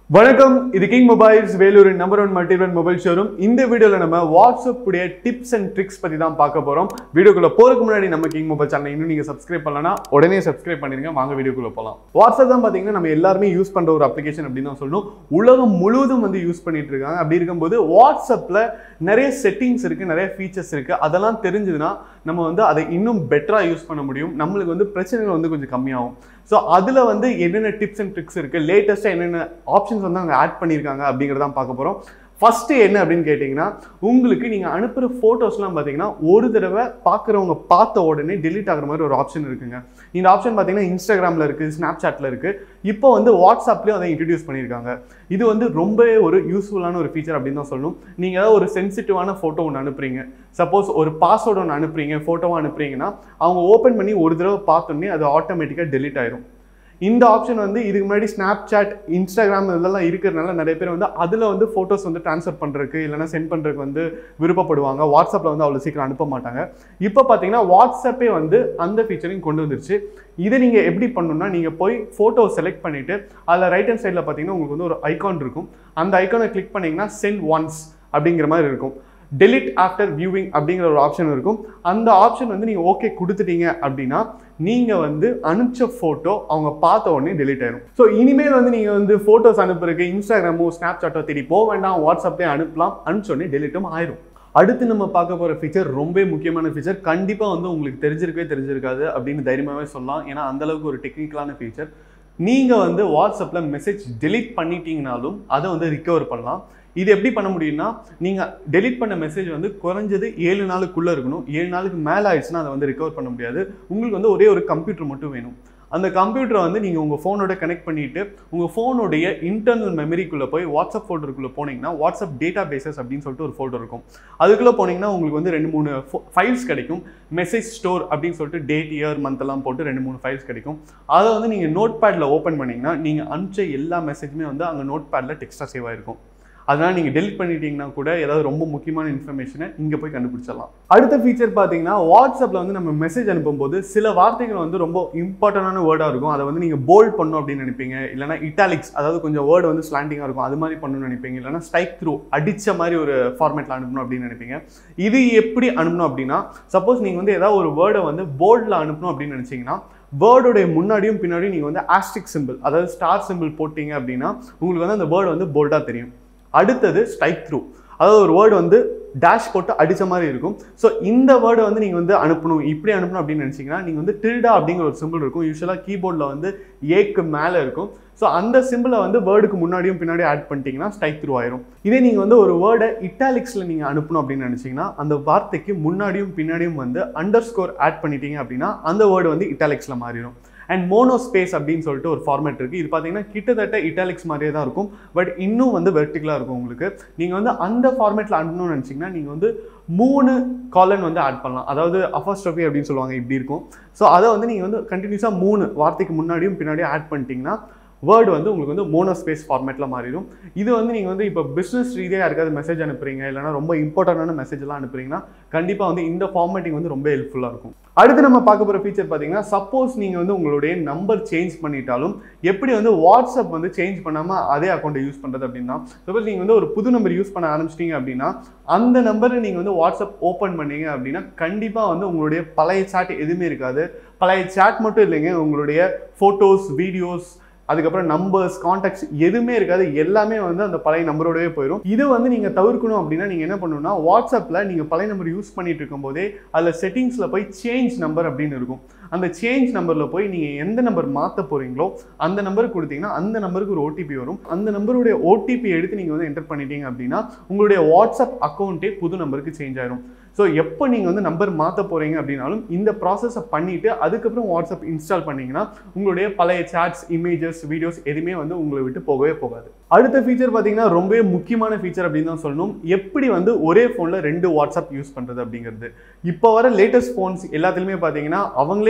வணக்கம் இது King Mobiles வேலூரின் number one multiple mobile showroom இந்த வீடியோவில் நம்ம வாட்ஸ்அப் உடைய டிப்ஸ் அண்ட் ட்ரிக்ஸ் பற்றி தான் பார்க்க போகிறோம் வீடியோக்குள்ள போறதுக்கு முன்னாடி நம்ம கிங் மொபைல் சேனல் இன்னும் நீங்கள் சப்ஸ்கிரைப் பண்ணலனா உடனே சப்ஸ்கிரைப் பண்ணிருங்க வாங்க வீடியோக்குள்ள போகலாம் வாட்ஸ்அப் தான் பார்த்தீங்கன்னா நம்ம எல்லாருமே யூஸ் பண்ணுற ஒரு அப்ளிகேஷன் அப்படின்னு தான் சொல்லணும் உலகம் முழுவதும் வந்து யூஸ் பண்ணிட்டு இருக்காங்க அப்படி இருக்கும்போது வாட்ஸ்அப்பில் நிறைய செட்டிங்ஸ் இருக்குது நிறைய ஃபீச்சர்ஸ் இருக்குது அதெல்லாம் தெரிஞ்சதுன்னா நம்ம வந்து அதை இன்னும் பெட்டராக யூஸ் பண்ண முடியும் நம்மளுக்கு வந்து பிரச்சனைகள் வந்து கொஞ்சம் கம்மியாகும் ஸோ அதில் வந்து என்னென்ன டிப்ஸ் அண்ட் ட்ரிக்ஸ் இருக்குது லேட்டஸ்ட்டாக என்னென்ன ஆப்ஷன்ஸ் வந்து அவங்க ஆட் பண்ணியிருக்காங்க அப்படிங்கிறதான் பார்க்க போகிறோம் ஃபஸ்ட்டு என்ன அப்படின்னு கேட்டிங்கன்னா உங்களுக்கு நீங்கள் அனுப்புகிற ஃபோட்டோஸ்லாம் பார்த்தீங்கன்னா ஒரு தடவை பார்க்குறவங்க பார்த்த உடனே delete ஆகுற மாதிரி ஒரு ஆப்ஷன் இருக்குங்க இந்த ஆப்ஷன் பார்த்தீங்கன்னா இன்ஸ்டாகிராமில் இருக்குது ஸ்னாப் சாட்டில் இருக்குது இப்போ வந்து வாட்ஸ்அப்லேயும் அதை இன்ட்ரடியூஸ் பண்ணியிருக்காங்க இது வந்து ரொம்பவே ஒரு யூஸ்ஃபுல்லான ஒரு ஃபீச்சர் அப்படின்னு தான் சொல்லணும் நீங்கள் ஏதாவது ஒரு சென்சிட்டிவான ஃபோட்டோ ஒன்று அனுப்புறீங்க சப்போஸ் ஒரு பாஸ்வேர்டு ஒன்று அனுப்புறீங்க ஃபோட்டோவாக அனுப்புறீங்கன்னா அவங்க ஓப்பன் பண்ணி ஒரு தடவை பார்த்தோன்னே அது ஆட்டோமேட்டிக்காக delete ஆயிரும் இந்த ஆப்ஷன் வந்து இதுக்கு முன்னாடி ஸ்னாப் சாட் இன்ஸ்டாகிராம் இதெல்லாம் இருக்கிறதுனால நிறைய பேர் வந்து அதில் வந்து ஃபோட்டோஸ் வந்து ட்ரான்ஸ்ஃபர் பண்ணுறதுக்கு இல்லைனா சென்ட் பண்ணுறதுக்கு வந்து விருப்பப்படுவாங்க வாட்ஸ்அப்பில் வந்து அவ்வளோ சீக்கிரம் அனுப்ப மாட்டாங்க இப்போ பார்த்தீங்கன்னா வாட்ஸ்அப்பே வந்து அந்த ஃபீச்சரையும் கொண்டு வந்துருச்சு இதை நீங்கள் எப்படி பண்ணணும்னா நீங்கள் போய் ஃபோட்டோ செலக்ட் பண்ணிவிட்டு அதில் ரைட் ஹேண்ட் சைடில் பார்த்தீங்கன்னா உங்களுக்கு வந்து ஒரு ஐகான் இருக்கும் அந்த ஐகானை கிளிக் பண்ணிங்கன்னா சென்ட் ஒன்ஸ் அப்படிங்கிற மாதிரி இருக்கும் delete ஆஃப்டர் வியூவிங் அப்படிங்கிற ஒரு ஆப்ஷன் இருக்கும் அந்த ஆப்ஷன் வந்து நீங்கள் ஓகே கொடுத்துட்டீங்க அப்படின்னா நீங்கள் வந்து அனுப்பிச்ச ஃபோட்டோ அவங்க பார்த்த உடனே delete ஆயிரும் ஸோ இனிமேல் வந்து நீங்கள் வந்து ஃபோட்டோஸ் அனுப்புறதுக்கு இன்ஸ்டாகிராமோ ஸ்னாப் சாட்டோ தேடி போக வேண்டாம் வாட்ஸ்அப்லேயே அனுப்பலாம் அனுப்பிச்ச உடனே டெலிட்டும் ஆயிரும் அடுத்து நம்ம பார்க்க போகிற ஃபீச்சர் ரொம்ப முக்கியமான ஃபீச்சர் கண்டிப்பாக வந்து உங்களுக்கு தெரிஞ்சிருக்கவே தெரிஞ்சிருக்காது அப்படின்னு தைரியமாகவே சொல்லலாம் ஏன்னா அந்தளவுக்கு ஒரு டெக்னிக்கலான ஃபீச்சர் நீங்கள் வந்து வாட்ஸ்அப்பில் மெசேஜ் delete பண்ணிட்டீங்கனாலும் அதை வந்து ரிகவர் பண்ணலாம் இது எப்படி பண்ண முடியும்னா நீங்கள் delete பண்ண மெசேஜ் வந்து குறைஞ்சது ஏழு நாளுக்குள்ளே இருக்கணும் ஏழு நாளுக்கு மேலே ஆயிடுச்சுன்னா அதை வந்து ரிகவர் பண்ண முடியாது உங்களுக்கு வந்து ஒரே ஒரு கம்ப்யூட்டர் மட்டும் வேணும் அந்த கம்ப்யூட்டரை வந்து நீங்கள் உங்கள் ஃபோனோட கனெக்ட் பண்ணிவிட்டு உங்கள் ஃபோனுடைய இன்டர்னல் மெமரிக்குள்ளே போய் வாட்ஸ்அப் ஃபோல்டருக்குள்ளே போனீங்கன்னா வாட்ஸ்அப் டேட்டா பேசஸ் அப்படின்னு சொல்லிட்டு ஒரு ஃபோல்டர் இருக்கும் அதுக்குள்ளே போனீங்கன்னா உங்களுக்கு வந்து ரெண்டு மூணு ஃபைல்ஸ் கிடைக்கும் மெசேஜ் ஸ்டோர் அப்படின்னு சொல்லிட்டு டேட் இயர் மந்த் எல்லாம் போட்டு ரெண்டு மூணு ஃபைல்ஸ் கிடைக்கும் அதை வந்து நீங்கள் நோட் பேடில் ஓப்பன் பண்ணிங்கன்னா நீங்கள் அனுப்பிச்ச எல்லா மெசேஜுமே வந்து அங்கே நோட் பேடில் டெக்ஸ்ட்டாக சேவ் ஆயிருக்கும் அதனால் நீங்கள் டெலிட் பண்ணிட்டீங்கன்னா கூட ஏதாவது ரொம்ப முக்கியமான இன்ஃபர்மேஷனை இங்கே போய் கண்டுபிடிச்சிடலாம் அடுத்த ஃபீச்சர் பார்த்தீங்கன்னா வாட்ஸ்அப்பில் வந்து நம்ம மெசேஜ் அனுப்பும்போது சில வார்த்தைகள் வந்து ரொம்ப இம்பார்ட்டண்டான வேர்டாக இருக்கும் அதை வந்து நீங்கள் போல்ட் பண்ணணும் அப்படின்னு நினைப்பீங்க இல்லைனா இட்டாலிக்ஸ் அதாவது கொஞ்சம் வேர்டு வந்து ஸ்லாண்டிங்காக இருக்கும் அது மாதிரி பண்ணணும்னு நினைப்பீங்க இல்லைனா ஸ்ட்ரைக் த்ரூ அடித்த மாதிரி ஒரு ஃபார்மேட்டில் அனுப்பணும் அப்படின்னு நினைப்பீங்க இது எப்படி அனுப்பணும் அப்படின்னா சப்போஸ் நீங்கள் வந்து ஏதாவது ஒரு வேர்டை வந்து போர்டில் அனுப்பணும் அப்படின்னு நினச்சிங்கன்னா வேர்டோடைய முன்னாடியும் பின்னாடியும் நீங்கள் வந்து ஆஸ்டிக் சிம்பிள் அதாவது ஸ்டார் சிம்பிள் போட்டீங்க அப்படின்னா உங்களுக்கு வந்து அந்த வேர்டு வந்து போல்டாக தெரியும் அடுத்தது ஸ்ட்ரைக் த்ரூ அதாவது ஒரு வேர்டு வந்து டேஷ் போட்டு அடித்த மாதிரி இருக்கும் ஸோ இந்த வேர்டை வந்து நீங்கள் வந்து அனுப்பணும் இப்படி அனுப்பணும் அப்படின்னு நினச்சிங்கன்னா நீங்கள் வந்து டில்டா அப்படிங்கிற ஒரு சிம்பிள் இருக்கும் யூஸ்வலாக கீபோர்டில் வந்து ஏக்கு மேலே இருக்கும் ஸோ அந்த சிம்பிளை வந்து வேர்டுக்கு முன்னாடியும் பின்னாடியும் ஆட் பண்ணிட்டீங்கன்னா ஸ்ட்ரைக் த்ரூ ஆயிரும் இதே நீங்கள் வந்து ஒரு வேர்டை இட்டாலிக்ஸில் நீங்கள் அனுப்பணும் அப்படின்னு நினச்சிங்கன்னா அந்த வார்த்தைக்கு முன்னாடியும் பின்னாடியும் வந்து அண்டர் ஸ்கோர் ஆட் பண்ணிட்டீங்க அப்படின்னா அந்த வேர்டு வந்து இட்டாலிக்ஸில் மாறிடும் அண்ட் மோனோ ஸ்பேஸ் அப்படின்னு சொல்லிட்டு ஒரு ஃபார்மேட் இருக்குது இது பார்த்தீங்கன்னா கிட்டத்தட்ட இட்டாலிக்ஸ் மாதிரியே தான் இருக்கும் பட் இன்னும் வந்து வெர்டிகலாக இருக்கும் உங்களுக்கு நீங்கள் வந்து அந்த ஃபார்மேட்டில் அனுப்பணும்னு நினச்சிங்கன்னா நீங்கள் வந்து மூணு காலன் வந்து ஆட் பண்ணலாம் அதாவது அஃபஸ்ட்ரோபி அப்படின்னு சொல்லுவாங்க இப்படி இருக்கும் ஸோ அதை வந்து நீங்கள் வந்து கண்டினியூஸாக மூணு வார்த்தைக்கு முன்னாடியும் பின்னாடியும் ஆட் பண்ணிட்டீங்கன்னா வேர்டு வந்து உங்களுக்கு வந்து மோனோ ஸ்பேஸ் ஃபார்மேட்டில் மாறிடும் இது வந்து நீங்கள் வந்து இப்போ பிஸ்னஸ் ரீதியாக யாருக்காவது மெசேஜ் அனுப்புறீங்க இல்லைனா ரொம்ப இம்பார்ட்டண்டான மெசேஜ் எல்லாம் அனுப்புறீங்கன்னா கண்டிப்பாக வந்து இந்த ஃபார்மேட்டிங் வந்து ரொம்ப ஹெல்ப்ஃபுல்லாக இருக்கும் அடுத்து நம்ம பார்க்க போகிற ஃபீச்சர் பார்த்தீங்கன்னா சப்போஸ் நீங்கள் வந்து உங்களுடைய நம்பர் சேஞ்ச் பண்ணிட்டாலும் எப்படி வந்து வாட்ஸ்அப் வந்து சேஞ்ச் பண்ணாமல் அதே அக்கௌண்ட்டை யூஸ் பண்ணுறது அப்படின்னா சப்போஸ் நீங்கள் வந்து ஒரு புது நம்பர் யூஸ் பண்ண ஆரம்பிச்சிட்டீங்க அப்படின்னா அந்த நம்பரை நீங்கள் வந்து வாட்ஸ்அப் ஓப்பன் பண்ணீங்க அப்படின்னா கண்டிப்பாக வந்து உங்களுடைய பழைய சாட் எதுவுமே இருக்காது பழைய சாட் மட்டும் இல்லைங்க உங்களுடைய ஃபோட்டோஸ் வீடியோஸ் அதுக்கப்புறம் நம்பர்ஸ் காண்டாக்ட்ஸ் எதுவுமே இருக்காது எல்லாமே வந்து அந்த பழைய நம்பரோடவே போயிடும் இது வந்து நீங்கள் தவிர்க்கணும் அப்படின்னா நீங்கள் என்ன பண்ணணும்னா வாட்ஸ்அப்பில் நீங்கள் பழைய நம்பர் யூஸ் பண்ணிட்டு இருக்கும்போதே அதில் செட்டிங்ஸில் போய் சேஞ்ச் நம்பர் அப்படின்னு இருக்கும் அந்த சேஞ்ச் நம்பரில் போய் நீங்கள் எந்த நம்பர் மாற்ற போகிறீங்களோ அந்த நம்பருக்கு கொடுத்தீங்கன்னா அந்த நம்பருக்கு ஒரு ஓடிபி வரும் அந்த நம்பருடைய ஓடிபி எடுத்து நீங்கள் வந்து என்டர் பண்ணிட்டீங்க அப்படின்னா உங்களுடைய வாட்ஸ்அப் அக்கௌண்ட்டே புது நம்பருக்கு சேஞ்ச் ஆயிரும் ஸோ எப்போ நீங்கள் வந்து நம்பர் மாற்ற போகிறீங்க அப்படின்னாலும் இந்த ப்ராசஸை பண்ணிவிட்டு அதுக்கப்புறம் வாட்ஸ்அப் இன்ஸ்டால் பண்ணிங்கன்னா உங்களுடைய பழைய சாட்ஸ் இமேஜஸ் வீடியோஸ் எதுவுமே வந்து உங்களை விட்டு போகவே போகாது அடுத்த ஃபீச்சர் பார்த்தீங்கன்னா ரொம்பவே முக்கியமான ஃபீச்சர் அப்படின்னு தான் சொல்லணும் எப்படி வந்து ஒரே ஃபோனில் ரெண்டு வாட்ஸ்அப் யூஸ் பண்ணுறது அப்படிங்கிறது இப்போ வர லேட்டஸ்ட் ஃபோன்ஸ் எல்லாத்துலேயுமே பார்த்தீங்கன்னா அவங்களே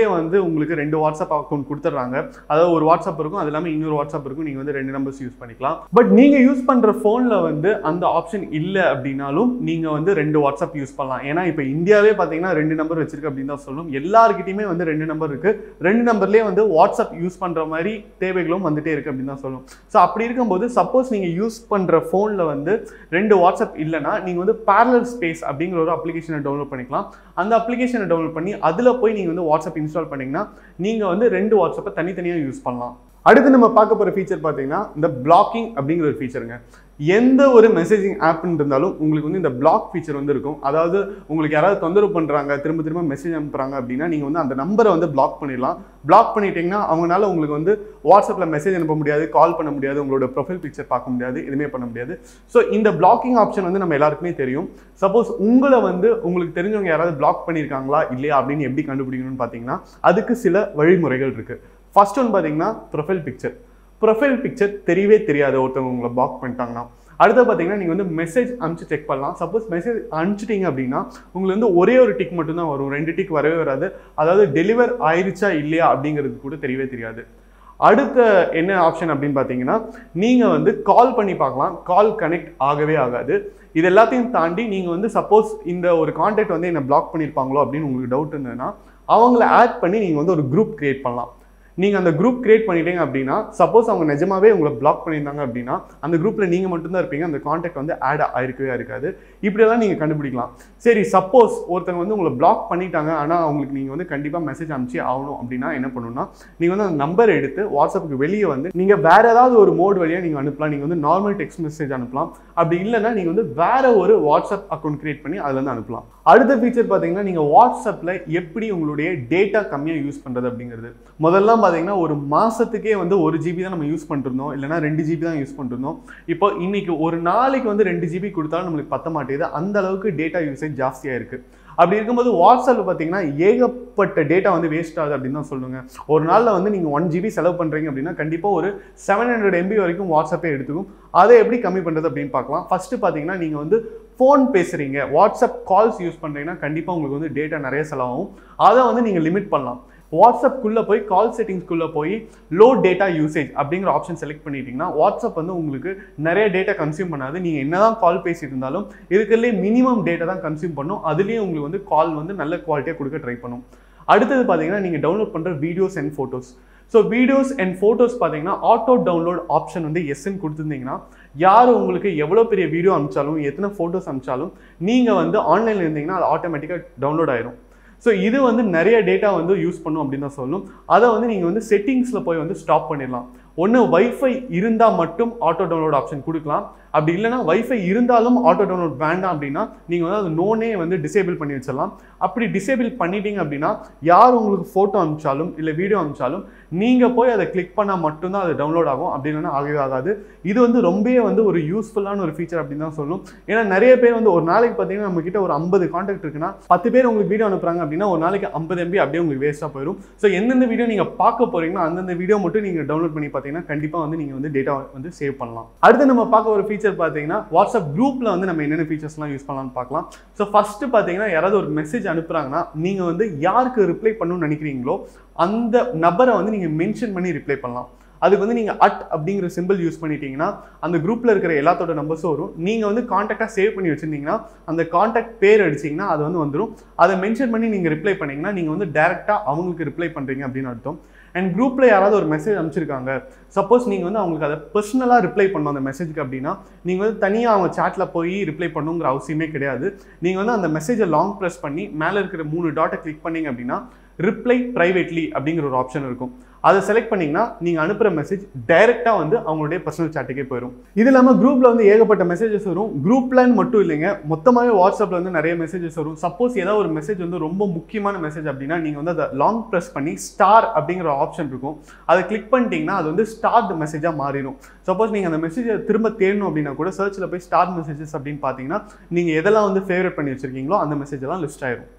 ஃபோன்லேயே வந்து உங்களுக்கு ரெண்டு வாட்ஸ்அப் அக்கௌண்ட் கொடுத்துட்றாங்க அதாவது ஒரு வாட்ஸ்அப் இருக்கும் அது இல்லாமல் இன்னொரு வாட்ஸ்அப் இருக்கும் நீங்கள் வந்து ரெண்டு நம்பர்ஸ் யூஸ் பண்ணிக்கலாம் பட் நீங்கள் யூஸ் பண்ணுற ஃபோனில் வந்து அந்த ஆப்ஷன் இல்லை அப்படின்னாலும் நீங்கள் வந்து ரெண்டு வாட்ஸ்அப் யூஸ் பண்ணலாம் ஏன்னா இப்போ இந்தியாவே பார்த்தீங்கன்னா ரெண்டு நம்பர் வச்சிருக்கு அப்படின்னு தான் சொல்லணும் எல்லாருக்கிட்டையுமே வந்து ரெண்டு நம்பர் இருக்கு ரெண்டு நம்பர்லேயே வந்து வாட்ஸ்அப் யூஸ் பண்ணுற மாதிரி தேவைகளும் வந்துட்டே இருக்கு அப்படின்னு தான் சொல்லணும் ஸோ அப்படி இருக்கும்போது சப்போஸ் நீங்கள் யூஸ் பண்ணுற ஃபோனில் வந்து ரெண்டு வாட்ஸ்அப் இல்லைன்னா நீங்கள் வந்து parallel ஸ்பேஸ் அப்படிங்கிற ஒரு அப்ளிகேஷனை டவுன்லோட் பண்ணிக்கலாம் அந்த அப்ளிகேஷனை டவுன்லோட் பண்ணி அதில் போய் நீங்கள் வந்து வாட்ஸ்அப் இன்ஸ்டால் பண்ணீங்கன்னா நீங்கள் வந்து ரெண்டு வாட்ஸ்அப்பை தனித்தனியாக யூஸ் பண்ணலாம் அடுத்து நம்ம பார்க்க போகிற ஃபீச்சர் பார்த்தீங்கன்னா இந்த பிளாக்கிங் அப்படிங்கிற ஒரு ஃபீச்சருங்க எந்த ஒரு மெசேஜிங் ஆப்னு இருந்தாலும் உங்களுக்கு வந்து இந்த பிளாக் ஃபீச்சர் வந்து இருக்கும் அதாவது உங்களுக்கு யாராவது தொந்தரவு பண்ணுறாங்க திரும்ப திரும்ப மெசேஜ் அனுப்புறாங்க அப்படின்னா நீங்கள் வந்து அந்த நம்பரை வந்து பிளாக் பண்ணிடலாம் பிளாக் பண்ணிட்டீங்கன்னா அவங்களால உங்களுக்கு வந்து வாட்ஸ்அப்பில் மெசேஜ் அனுப்ப முடியாது கால் பண்ண முடியாது உங்களோட ப்ரொஃபைல் பிக்சர் பார்க்க முடியாது எதுவுமே பண்ண முடியாது ஸோ இந்த பிளாக்கிங் ஆப்ஷன் வந்து நம்ம எல்லாருக்குமே தெரியும் சப்போஸ் உங்களை வந்து உங்களுக்கு தெரிஞ்சவங்க யாராவது பிளாக் பண்ணியிருக்காங்களா இல்லையா அப்படின்னு எப்படி கண்டுபிடிக்கணும்னு பார்த்தீங்கன்னா அதுக்கு சில வழிமுறைகள் இருக்குது ஃபர்ஸ்ட் ஒன் பார்த்தீங்கன்னா ப்ரொஃபைல் பிக்சர் ப்ரொஃபைல் பிக்சர் தெரியவே தெரியாது ஒருத்தவங்க உங்களை பிளாக் பண்ணிட்டாங்கன்னா அடுத்து பார்த்தீங்கன்னா நீங்கள் வந்து மெசேஜ் அனுப்பிச்சு செக் பண்ணலாம் சப்போஸ் மெசேஜ் அனுப்பிச்சிட்டிங்க அப்படின்னா உங்களுக்கு வந்து ஒரே ஒரு டிக் மட்டும்தான் வரும் ரெண்டு டிக் வரவே வராது அதாவது டெலிவர் ஆயிருச்சா இல்லையா அப்படிங்கிறது கூட தெரியவே தெரியாது அடுத்த என்ன ஆப்ஷன் அப்படின்னு பார்த்தீங்கன்னா நீங்கள் வந்து கால் பண்ணி பார்க்கலாம் கால் கனெக்ட் ஆகவே ஆகாது இது எல்லாத்தையும் தாண்டி நீங்கள் வந்து சப்போஸ் இந்த ஒரு கான்டாக்ட் வந்து என்னை பிளாக் பண்ணியிருப்பாங்களோ அப்படின்னு உங்களுக்கு டவுட் இருந்ததுன்னா அவங்கள ஆட் பண்ணி நீங்கள் வந்து ஒரு குரூப் கிரியேட் பண்ணலாம் நீங்கள் அந்த குரூப் கிரியேட் பண்ணிட்டீங்க அப்படின்னா சப்போஸ் அவங்க நிஜமாவே உங்களை பிளாக் பண்ணியிருந்தாங்க அப்படின்னா அந்த குரூப்பில் நீங்கள் மட்டும்தான் இருப்பீங்க அந்த காண்டாக்ட் வந்து ஆட் ஆயிருக்கவே இருக்காது இப்படியெல்லாம் நீங்கள் கண்டுபிடிக்கலாம் சரி சப்போஸ் ஒருத்தங்க வந்து உங்களை பிளாக் பண்ணிட்டாங்க ஆனால் அவங்களுக்கு நீங்கள் வந்து கண்டிப்பாக மெசேஜ் அனுப்பிச்சு ஆகணும் அப்படின்னா என்ன பண்ணணும்னா நீங்கள் வந்து அந்த நம்பர் எடுத்து வாட்ஸ்அப்புக்கு வெளியே வந்து நீங்கள் வேற ஏதாவது ஒரு மோட் வழியாக நீங்கள் அனுப்பலாம் நீங்கள் வந்து நார்மல் டெக்ஸ்ட் மெசேஜ் அனுப்பலாம் அப்படி இல்லைன்னா நீங்கள் வந்து வேற ஒரு வாட்ஸ்அப் அக்கௌண்ட் கிரியேட் பண்ணி அதுல இருந்து அனுப்பலாம் அடுத்த ஃபீச்சர் பார்த்தீங்கன்னா நீங்கள் வாட்ஸ்அப்பில் எப்படி உங்களுடைய டேட்டா கம்மியாக யூஸ் பண்ணுறது அப்படிங்கிறது முதல்லாம் பார்த்தீங்கன்னா ஒரு மாதத்துக்கே வந்து ஒரு ஜிபி தான் நம்ம யூஸ் பண்ணிருந்தோம் இல்லைனா ரெண்டு ஜிபி தான் யூஸ் பண்ணிருந்தோம் இப்போ இன்னைக்கு ஒரு நாளைக்கு வந்து ரெண்டு ஜிபி கொடுத்தாலும் நம்மளுக்கு பத்த மாட்டேங்குது அந்த அளவுக்கு டேட்டா யூசேஜ் ஜாஸ்தியாக இருக்குது அப்படி இருக்கும்போது வாட்ஸ்அப்பில் பார்த்தீங்கன்னா ஏகப்பட்ட டேட்டா வந்து வேஸ்ட் ஆகுது அப்படின்னு தான் சொல்லுங்க ஒரு நாளில் வந்து நீங்கள் ஒன் ஜிபி செலவு பண்ணுறீங்க அப்படின்னா கண்டிப்பாக ஒரு செவன் ஹண்ட்ரட் எம்பி வரைக்கும் வாட்ஸ்அப்பே எடுத்துக்கும் அதை எப்படி கம்மி பண்ணுறது அப்படின்னு பார்க்கலாம் ஃபஸ்ட்டு பார்த்தீங்கன்னா நீங்கள் வந்து ஃபோன் பேசுகிறீங்க வாட்ஸ்அப் கால்ஸ் யூஸ் பண்ணுறீங்கன்னா கண்டிப்பாக உங்களுக்கு வந்து டேட்டா நிறைய செலவாகும் அதை வந்து நீங்கள் லிமிட் பண்ணலாம் வாட்ஸ்அப்குள்ளே போய் கால் செட்டிங்ஸ்குள்ளே போய் லோ டேட்டா யூசேஜ் அப்படிங்கிற ஆப்ஷன் செலக்ட் பண்ணிட்டீங்கன்னா வாட்ஸ்அப் வந்து உங்களுக்கு நிறைய டேட்டா கன்சியூம் பண்ணாது நீங்கள் என்னதான் கால் பேசிட்டு இருந்தாலும் இருக்கிறதுலே மினிமம் டேட்டா தான் கன்சியூம் பண்ணும் அதுலேயும் உங்களுக்கு வந்து கால் வந்து நல்ல குவாலிட்டியாக கொடுக்க ட்ரை பண்ணும் அடுத்தது பார்த்தீங்கன்னா நீங்கள் டவுன்லோட் பண்ணுற videos and photos so videos and photos பார்த்தீங்கன்னா ஆட்டோ டவுன்லோட் ஆப்ஷன் வந்து எஸ்ன்னு கொடுத்துருந்தீங்கன்னா யார் உங்களுக்கு எவ்வளோ பெரிய வீடியோ அனுப்பிச்சாலும் எத்தனை ஃபோட்டோஸ் அனுப்பிச்சாலும் நீங்கள் வந்து ஆன்லைனில் இருந்தீங்கன்னா அது ஆட்டோமேட்டிக்காக டவுன்லோட் ஆயிரும் ஸோ இது வந்து நிறைய டேட்டா வந்து யூஸ் பண்ணும் அப்படின்னு தான் சொல்லணும் அதை வந்து நீங்கள் வந்து செட்டிங்ஸில் போய் வந்து ஸ்டாப் பண்ணிடலாம் ஒன்று வைஃபை இருந்தால் மட்டும் ஆட்டோ டவுன்லோட் ஆப்ஷன் கொடுக்கலாம் அப்படி இல்லைனா வைஃபை இருந்தாலும் ஆட்டோ டவுன்லோட் வேண்டாம் அப்படின்னா நீங்கள் வந்து அது நோனே வந்து டிசேபிள் பண்ணி வச்சிடலாம் அப்படி டிசேபிள் பண்ணிட்டீங்க அப்படின்னா யார் உங்களுக்கு ஃபோட்டோ அனுப்பிச்சாலும் இல்லை வீடியோ அனுப்பிச்சாலும் நீங்கள் போய் அதை கிளிக் பண்ணால் மட்டும்தான் அது டவுன்லோட் ஆகும் அப்படி இல்லைன்னா ஆகவே ஆகாது இது வந்து ரொம்பவே வந்து ஒரு யூஸ்ஃபுல்லான ஒரு ஃபீச்சர் அப்படின்னு தான் சொல்லணும் ஏன்னா நிறைய பேர் வந்து ஒரு நாளைக்கு பார்த்தீங்கன்னா நம்ம கிட்ட ஒரு ஐம்பது காண்டாக்ட் இருக்குன்னா பத்து பேர் உங்களுக்கு வீடியோ அனுப்புறாங்க அப்படின்னா ஒரு நாளைக்கு ஐம்பது எம்பி அப்படியே உங்களுக்கு வேஸ்ட்டாக போயிடும் ஸோ எந்தெந்த வீடியோ நீங்கள் பார்க்க போறீங்களோ அந்தந்த வீடியோ மட்டும் நீங்கள் டவுன்லோட் பண்ணி பார்த்தீங்கன்னா கண்டிப்பாக வந்து நீங்கள் வந்து டேட்டா வந்து சேவ் பண்ணலாம் அடுத்து நம்ம பார்க்க ஒரு ஃபீச்சர் பார்த்தீங்கன்னா வாட்ஸ்அப் குரூப்பில் வந்து நம்ம என்னென்ன ஃபீச்சர்ஸ்லாம் யூஸ் பண்ணலாம்னு பார்க்கலாம் ஸோ ஃபஸ்ட்டு பார்த்தீங்கன்னா யாராவது ஒரு மெசேஜ் அனுப்புறாங்கன்னா நீங்கள் வந்து யாருக்கு ரிப்ளை பண்ணணும்னு நினைக்கிறீங்களோ அந்த நபரை வந்து நீங்கள் மென்ஷன் பண்ணி ரிப்ளை பண்ணலாம் அதுக்கு வந்து நீங்கள் அட் அப்படிங்கிற சிம்பிள் யூஸ் பண்ணிட்டீங்கன்னா அந்த குரூப்பில் இருக்கிற எல்லாத்தோட நம்பர்ஸும் வரும் நீங்கள் வந்து காண்டாக்டாக சேவ் பண்ணி வச்சுருந்தீங்கன்னா அந்த காண்டாக்ட் பேர் அடிச்சிங்கன்னா அது வந்து வந்துடும் அதை மென்ஷன் பண்ணி நீங்கள் ரிப்ளை பண்ணீங்கன்னா நீங்கள் வந்து டேரெக்டாக அவங்களுக்கு ரிப்ளை பண்ணுறீங்க அப்படின்னு அர்த்தம் அண்ட் குரூப்பில் யாராவது ஒரு மெசேஜ் அனுப்பிச்சிருக்காங்க சப்போஸ் நீங்கள் வந்து அவங்களுக்கு அதை பர்சனலாக ரிப்ளை பண்ணணும் அந்த மெசேஜ்க்கு அப்படின்னா நீங்கள் வந்து தனியாக அவங்க சேட்டில் போய் ரிப்ளை பண்ணுங்கிற அவசியமே கிடையாது நீங்கள் வந்து அந்த மெசேஜை லாங் ப்ரெஸ் பண்ணி மேலே இருக்கிற மூணு டாட்டை கிளிக் பண்ணீங்க அப்படின்னா ரிப்ளை ப்ரைவேட்லி அப்படிங்கிற ஒரு ஆப்ஷன் இருக்கும் அதை செலக்ட் பண்ணீங்கன்னா நீங்கள் அனுப்புகிற மெசேஜ் டைரெக்டாக வந்து அவங்களுடைய பர்சனல் சாட்டுக்கே போயிடும் இது இல்லாமல் குரூப்பில் வந்து ஏகப்பட்ட மெசேஜஸ் வரும் குரூப்லன்னு மட்டும் இல்லைங்க மொத்தமாகவே வாட்ஸ்அப்பில் வந்து நிறைய மெசேஜஸ் வரும் சப்போஸ் ஏதாவது ஒரு மெசேஜ் வந்து ரொம்ப முக்கியமான மெசேஜ் அப்படின்னா நீங்கள் வந்து அதை லாங் ப்ரெஸ் பண்ணி ஸ்டார் அப்படிங்கிற ஆப்ஷன் இருக்கும் அதை கிளிக் பண்ணிட்டீங்கன்னா அது வந்து ஸ்டார்ட் மெசேஜாக மாறிடும் சப்போஸ் நீங்கள் அந்த மெசேஜை திரும்ப தேடணும் அப்படின்னா கூட சர்ச்சில் போய் ஸ்டார் மெசேஜஸ் அப்படின்னு பார்த்தீங்கன்னா நீங்கள் எதெல்லாம் வந்து ஃபேவரட் பண்ணி வச்சிருக்கீங்களோ அந்த மெசேஜ் எல்லாம் லிஸ்ட் ஆயிரும்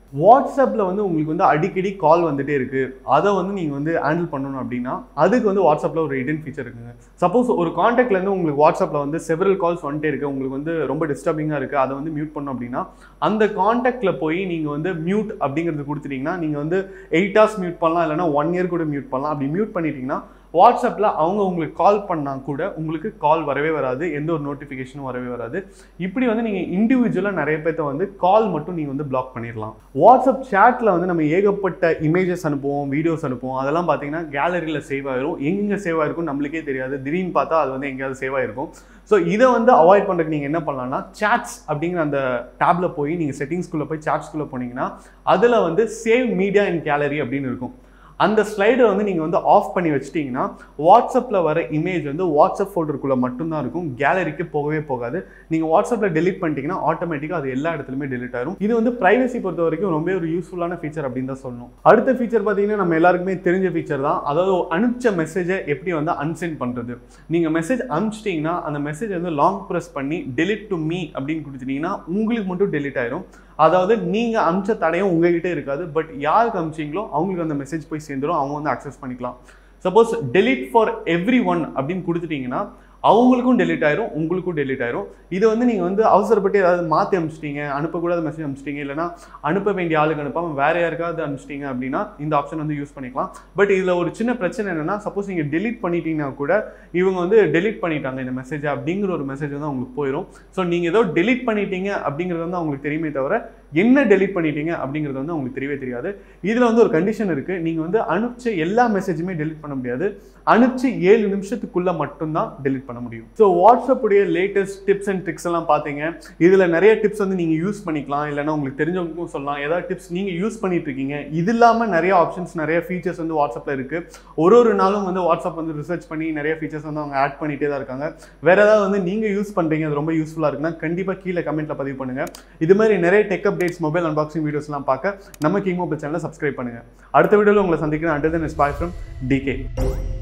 வாட்ஸ்அப்பில் வந்து உங்களுக்கு வந்து அடிக்கடி கால் வந்துட்டே இருக்கு அதை வந்து நீங்கள் வந்து ஹேண்டில் பண்ணணும் அப்படின்னா அதுக்கு வந்து வாட்ஸ்அப்பில் ஒரு ஹிடன் ஃபீச்சர் இருக்குங்க சப்போஸ் ஒரு காண்டாக்ட்ல இருந்து உங்களுக்கு வாட்ஸ்அப்பில் வந்து செவரல் கால்ஸ் வந்துட்டே இருக்கு உங்களுக்கு வந்து ரொம்ப டிஸ்டர்பிங்காக இருக்குது அதை வந்து மியூட் பண்ணணும் அப்படின்னா அந்த காண்டாக்ட்ல போய் நீங்கள் வந்து மியூட் அப்படிங்கிறது கொடுத்துட்டீங்கன்னா நீங்கள் வந்து எயிட் ஹவர்ஸ் மியூட் பண்ணலாம் இல்லைனா ஒன் இயர் கூட மியூட் பண்ணலாம் அப்படி மியூட் பண்ணிட்டீங்கன்னா வாட்ஸ்அப்பில் அவங்க உங்களுக்கு கால் பண்ணால் கூட உங்களுக்கு கால் வரவே வராது எந்த ஒரு நோட்டிஃபிகேஷனும் வரவே வராது இப்படி வந்து நீங்கள் இண்டிவிஜுவலாக நிறைய பேர்த்த வந்து கால் மட்டும் நீங்கள் வந்து பிளாக் பண்ணிடலாம் வாட்ஸ்அப் சேட்டில் வந்து நம்ம ஏகப்பட்ட இமேஜஸ் அனுப்புவோம் வீடியோஸ் அனுப்புவோம் அதெல்லாம் பார்த்தீங்கன்னா கேலரியில் சேவ் ஆயிரும் எங்கே சேவ் ஆயிருக்கும் நம்மளுக்கே தெரியாது திடீர்னு பார்த்தா அது வந்து எங்கேயாவது சேவ் ஆயிருக்கும் ஸோ இதை வந்து அவாய்ட் பண்ணுறதுக்கு நீங்கள் என்ன பண்ணலாம்னா சாட்ஸ் அப்படிங்கிற அந்த டேப்ல போய் நீங்கள் செட்டிங்ஸ்குள்ளே போய் சாட்ஸ்குள்ளே போனீங்கன்னா அதில் வந்து சேவ் மீடியா இன் கேலரி அப்படின்னு இருக்கும் அந்த ஸ்லைடை வந்து நீங்கள் வந்து ஆஃப் பண்ணி வச்சிட்டிங்கன்னா வாட்ஸ்அப்பில் வர இமேஜ் வந்து வாட்ஸ்அப் ஃபோல்டருக்குள்ளே மட்டும்தான் இருக்கும் கேலரிக்கு போகவே போகாது நீங்கள் வாட்ஸ்அப்பில் டெலிட் பண்ணிட்டீங்கன்னா ஆட்டோமேட்டிக்காக அது எல்லா இடத்துலையுமே டெலிட் ஆயிரும் இது வந்து ப்ரைவசி பொறுத்த வரைக்கும் ரொம்ப ஒரு யூஸ்ஃபுல்லான ஃபீச்சர் அப்படின்னு தான் சொல்லணும் அடுத்த ஃபீச்சர் பார்த்தீங்கன்னா நம்ம எல்லாருக்குமே தெரிஞ்ச ஃபீச்சர் தான் அதாவது அனுப்பிச்ச மெசேஜை எப்படி வந்து அன்சென்ட் பண்ணுறது நீங்கள் மெசேஜ் அனுப்பிச்சிட்டிங்கன்னா அந்த மெசேஜ் வந்து லாங் ப்ரெஸ் பண்ணி டெலிட் டு மீ அப்படின்னு கொடுத்துட்டீங்கன்னா உங்களுக்கு மட்டும் டெலிட் ஆயிரும் அதாவது நீங்கள் அமிச்ச தடையும் உங்ககிட்ட இருக்காது பட் யாருக்கு அமிச்சிங்களோ அவங்களுக்கு அந்த மெசேஜ் போய் சேர்ந்துடும் அவங்க வந்து அக்சஸ் பண்ணிக்கலாம் suppose delete for everyone அப்படின்னு கொடுத்துட்டீங்கன்னா அவங்களுக்கும் டெலிட் ஆயிரும் உங்களுக்கும் டெலிட் ஆயிரும் இது வந்து நீங்கள் வந்து அவசரப்பட்டு ஏதாவது மாற்றி அனுப்பிச்சிட்டீங்க அனுப்பக்கூடாத மெசேஜ் அனுப்பிச்சிட்டீங்க இல்லைனா அனுப்ப வேண்டிய ஆளுக்கு அனுப்பாமல் வேற யாருக்காவது அனுப்பிச்சிட்டீங்க அப்படின்னா இந்த ஆப்ஷன் வந்து யூஸ் பண்ணிக்கலாம் பட் இதில் ஒரு சின்ன பிரச்சனை என்னன்னா சப்போஸ் நீங்கள் டெலிட் பண்ணிட்டீங்கன்னா கூட இவங்க வந்து டெலிட் பண்ணிட்டாங்க இந்த மெசேஜ் அப்படிங்கிற ஒரு மெசேஜ் வந்து அவங்களுக்கு போயிடும் ஸோ நீங்கள் ஏதோ டெலிட் பண்ணிட்டீங்க அப்படிங்கிறது வந்து அவங்களுக்கு தெரியுமே தவிர என்ன டெலிட் பண்ணிட்டீங்க அப்படிங்கிறது வந்து அவங்களுக்கு தெரியவே தெரியாது இதில் வந்து ஒரு கண்டிஷன் இருக்குது நீங்கள் வந்து அனுப்பிச்ச எல்லா மெசேஜுமே டெலிட் பண்ண முடியாது அனுப்பிச்சு ஏழு நிமிஷத்துக்குள்ளே மட்டும்தான் டெலிட் பண்ண முடியும் ஸோ வாட்ஸ்அப்புடைய லேட்டஸ்ட் டிப்ஸ் அண்ட் ட்ரிக்ஸ் எல்லாம் பார்த்தீங்க இதில் நிறைய டிப்ஸ் வந்து நீங்கள் யூஸ் பண்ணிக்கலாம் இல்லைன்னா உங்களுக்கு தெரிஞ்சவங்களுக்கும் சொல்லலாம் ஏதாவது டிப்ஸ் நீங்கள் யூஸ் பண்ணிட்டு இருக்கீங்க இது இல்லாமல் நிறைய ஆப்ஷன்ஸ் நிறைய ஃபீச்சர்ஸ் வந்து வாட்ஸ்அப்பில் இருக்குது ஒரு ஒரு நாளும் வந்து வாட்ஸ்அப் வந்து ரிசர்ச் பண்ணி நிறைய ஃபீச்சர்ஸ் வந்து அவங்க ஆட் பண்ணிட்டே தான் இருக்காங்க வேற ஏதாவது வந்து நீங்கள் யூஸ் பண்ணுறீங்க அது ரொம்ப யூஸ்ஃபுல்லாக இருக்குன்னா கண்டிப்பாக கீழே கமெண்ட்டில் பதிவு பண்ணுங்கள் இது மாதிரி நிறைய டெக் அப்டேட்ஸ் மொபைல் அன்பாக்சிங் வீடியோஸ்லாம் பார்க்க நம்ம கிங் மொபைல் சேனலை சப்ஸ்கிரைப் பண்ணுங்கள் அடுத்த வீடியோவில் உங்களை சந்திக்கிறேன் until then is bye from decay